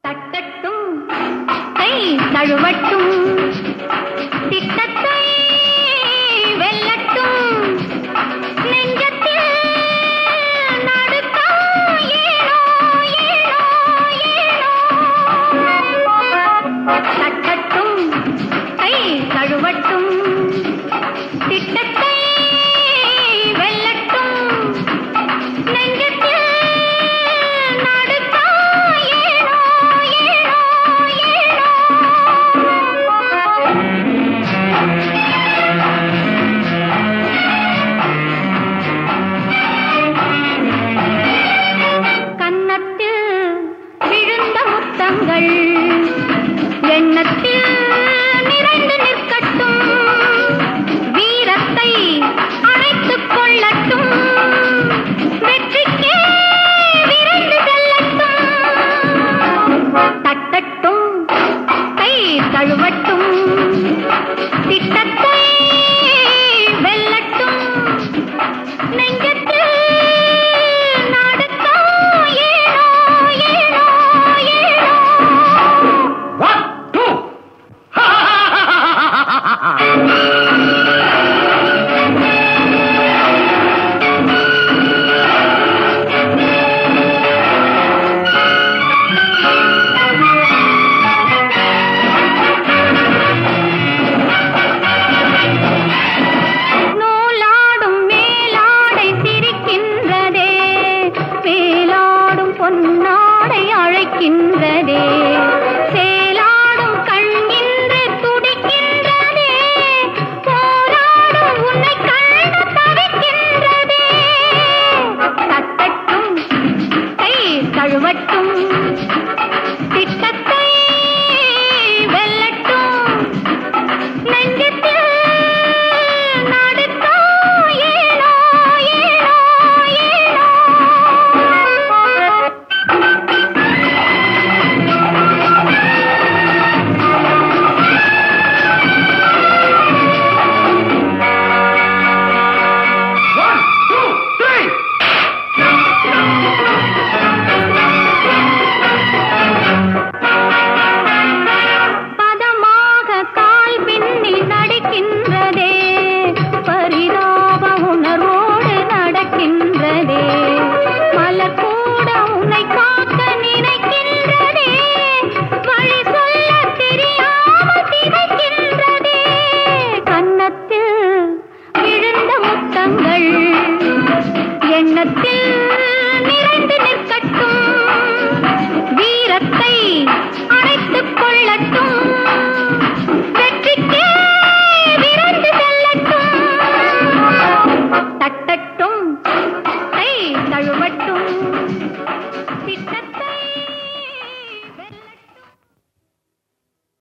தட்டட்டும் கை தழுவட்டும் திட்டத்தை வெல்லட்டும் நெஞ்சத்தில் நடுக்கம் ஏனோ ஏனோ ஏனோ தட்டட்டும் கை தழுவட்டும் திட்டத்தை வெல்லட்டும் நெஞ்சத்தில் நடுக்கம் ஏனோ ஏனோ ஏனோ கன்னத்தில் விழுந்த முத்தங்கள் எண்ணத்தில் நிறைந்து நிற்கட்டும் வீரத்தை அணைத்துக் கொள்ளட்டும் வெற்றிக்கே விரைந்து செல்லட்டும் தட்டட்டும் கை தழுவட்டும் திட்டத்தை வெல்லட்டும் நெஞ்சத்தில் நடுக்கம் ஏனோ ஏனோ ஏனோ One, two. நூலாடும் மேலாடை சிரிக்கின்றதே வேலாடும் பொன்னாடை அழைக்கின்றதே சேலாடும் கண்கின்று துடிக்கின்றதே போராடும் உன்னை கண்டு தவிக்கின்றதே தட்டட்டும் கை தழுவட்டும்